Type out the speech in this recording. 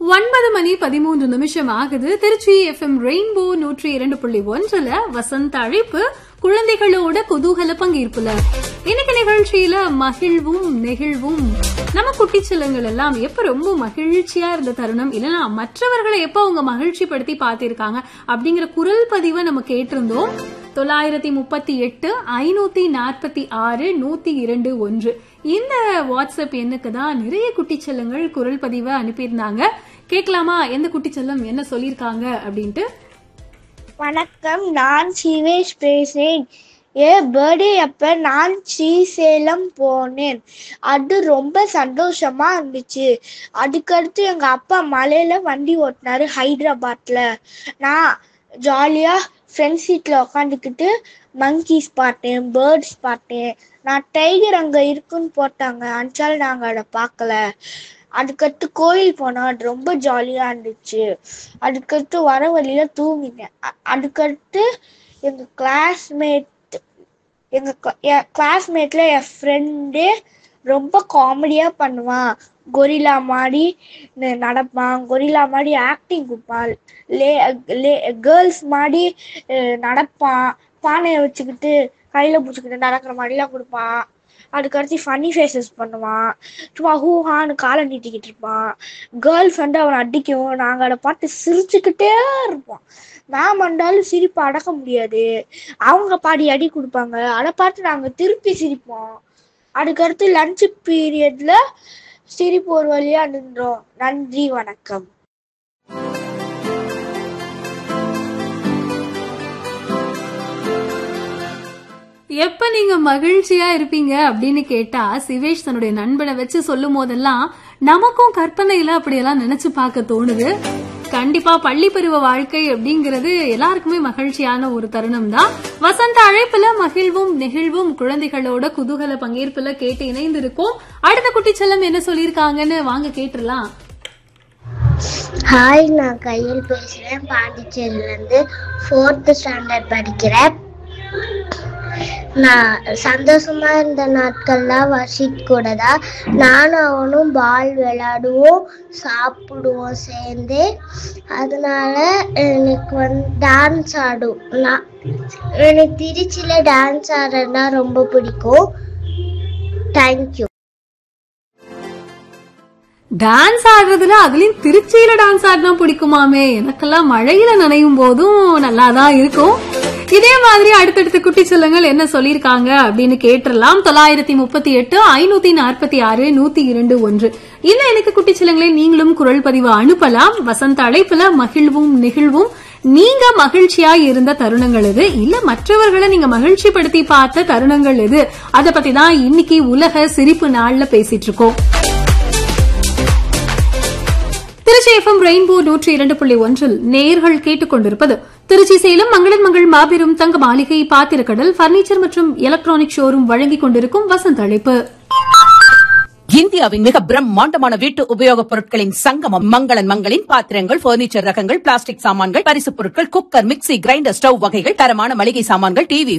ஒன்பது மணி பதிமூன்று நிமிஷம் ஆகுது திருச்சி எஃப்எம் ரெயின்போ நூற்றி இரண்டு புள்ளி ஒன்றுல வசந்த அழைப்பு குழந்தைகளோட குதூகல பங்கேற்புல இன்னைக்கு நிகழ்ச்சியில மகிழ்வும் நெகிழ்வும் நம்ம குட்டி செல்லங்கள் எல்லாம் எப்ப ரொம்ப மகிழ்ச்சியா இருந்த தருணம் இல்லைன்னா மற்றவர்களை எப்ப அவங்க மகிழ்ச்சி படுத்தி பார்த்திருக்காங்க அப்படிங்கிற குரல் பதிவை நம்ம கேட்டிருந்தோம் தொள்ளாயிரத்தி முப்பத்தி எட்டு ஐநூத்தி நாற்பத்தி ஆறு நூத்தி இரண்டு ஒன்று இந்த வாட்ஸ்அப் எண்ணுக்கு தான் நிறைய குட்டி செல்லங்கள் குரல் பதிவை அனுப்பியிருந்தாங்க கேட்கலாமா எந்த குட்டி செல்லம் என்ன சொல்லியிருக்காங்க அப்படின்ட்டு வணக்கம் நான் சிவேஷ் பேசுறேன் ஏ பர்த்டே அப்ப நான் ஸ்ரீசேலம் போனேன் அது ரொம்ப சந்தோஷமா இருந்துச்சு அதுக்கடுத்து எங்க அப்பா மலையில வண்டி ஓட்டினாரு ஹைதராபாத்ல நான் ஜாலியா ஃப்ரெண்ட் சீட்ல உட்காந்துக்கிட்டு மங்கீஸ் பார்த்தேன் பேர்ட்ஸ் பார்த்தேன் நான் டைகர் அங்க இருக்குன்னு போட்டாங்க அஞ்சால் நாங்க அதை பார்க்கல அதுக்கடுத்து கோயில் போனோம் அது ரொம்ப ஜாலியா இருந்துச்சு அதுக்கடுத்து வர வழியில தூங்கினேன் அ- அதுக்கடுத்து எங்க கிளாஸ்மேட் எங்க கிளாஸ்மேட்ல என் ஃப்ரெண்டு ரொம்ப காமெடியா பண்ணுவான் கொரில்லா மாதிரி ந- நடப்பான் கொரில்லா மாதிரி ஆக்டிங் கொடுப்பான் லே லே கேர்ள்ஸ் மாதிரி அஹ், நடப்பான் பானையை வச்சுக்கிட்டு கையில பிடிச்சிக்கிட்டு நடக்கிற மாதிரிலாம் கொடுப்பான் அதுக்கடுத்து ஃபன்னி ஃபேஸஸ் பண்ணுவான் சும்மா ஹூஹான்னு காலை நீட்டிக்கிட்டு இருப்பான் கேர்ள் ஃப்ரெண்டு அவனை அடிக்கும் நாங்கள் அதை பார்த்து சிரிச்சுக்கிட்டே இருப்போம் மேம் வந்தாலும் சிரிப்பு அடக்க முடியாது அவங்க பாடி அடி கொடுப்பாங்க அதை பார்த்து நாங்கள் திருப்பி சிரிப்போம் அதுக்கடுத்து லஞ்ச் பீரியட்ல சிரிப்பு ஒரு வழியா நின்றோம் நன்றி வணக்கம் எப்ப நீங்க மகிழ்ச்சியா இருப்பீங்க அப்படின்னு கேட்டா சிவேஷ் தன்னுடைய நண்பனை வச்சு சொல்லும் போதெல்லாம் நமக்கும் கற்பனையில அப்படியெல்லாம் நினைச்சு பார்க்க தோணுது கண்டிப்பா பள்ளி பருவ வாழ்க்கை அப்படிங்கிறது எல்லாருக்குமே மகிழ்ச்சியான ஒரு தருணம் தான் வசந்த அழைப்புல மகிழ்வும் நெகிழ்வும் குழந்தைகளோட குதூகல பங்கேற்புல கேட்டு இணைந்திருக்கோம் அடுத்த குட்டி செல்லம் என்ன சொல்லியிருக்காங்கன்னு வாங்க கேட்டுறலாம் ஹாய் நான் கையில் பேசுகிறேன் பாண்டிச்சேரியிலேருந்து ஃபோர்த்து ஸ்டாண்டர்ட் படிக்கிறேன் நான் சந்தோஷமா இருந்த நாட்கள்லாம் வர்ஷித் கூட தான் நானும் அவனும் பால் விளையாடுவோம் சாப்பிடுவோம் சேர்ந்து அதனால எனக்கு வந்து டான்ஸ் ஆடும் நான் எனக்கு திருச்சியில் டான்ஸ் ஆடுறதுனா ரொம்ப பிடிக்கும் தேங்க்யூ டான்ஸ் ஆடுறதுல அதுலயும் திருச்சியில டான்ஸ் ஆடினா பிடிக்குமாமே எனக்கெல்லாம் மழையில நனையும் போதும் நல்லாதான் இருக்கும் இதே மாதிரி அடுத்தடுத்த குட்டி செல்லங்கள் என்ன சொல்லியிருக்காங்க அப்படின்னு கேட்டுறலாம் தொள்ளாயிரத்தி முப்பத்தி எட்டு ஐநூத்தி நாற்பத்தி ஆறு நூத்தி இரண்டு ஒன்று இன்னும் எனக்கு குட்டி செல்லங்களே நீங்களும் குரல் பதிவு அனுப்பலாம் வசந்த அழைப்புல மகிழ்வும் நெகிழ்வும் நீங்க மகிழ்ச்சியா இருந்த தருணங்கள் எது இல்ல மற்றவர்களை நீங்க மகிழ்ச்சி படுத்தி பார்த்த தருணங்கள் எது அத பத்தி தான் இன்னைக்கு உலக சிரிப்பு நாள்ல பேசிட்டு இருக்கோம் திருச்சி எஃப்எம் ரெயின்போ நூற்றி இரண்டு புள்ளி ஒன்றில் நேர்கள் கேட்டுக்கொண்டிருப்பது திருச்சி சேலம் மங்களன் மங்கள் மாபெரும் தங்க மாளிகை பாத்திரக்கடல் பர்னிச்சர் மற்றும் எலக்ட்ரானிக் ஷோரூம் வழங்கிக் கொண்டிருக்கும் வசந்த அழைப்பு இந்தியாவின் மிக பிரம்மாண்டமான வீட்டு உபயோகப் பொருட்களின் சங்கமம் மங்களன் மங்களின் பாத்திரங்கள் பர்னிச்சர் ரகங்கள் பிளாஸ்டிக் சாமான்கள் பரிசுப் பொருட்கள் குக்கர் மிக்ஸி கிரைண்டர் ஸ்டவ் வகைகள் தரமான மளிகை சாமான்கள் டிவி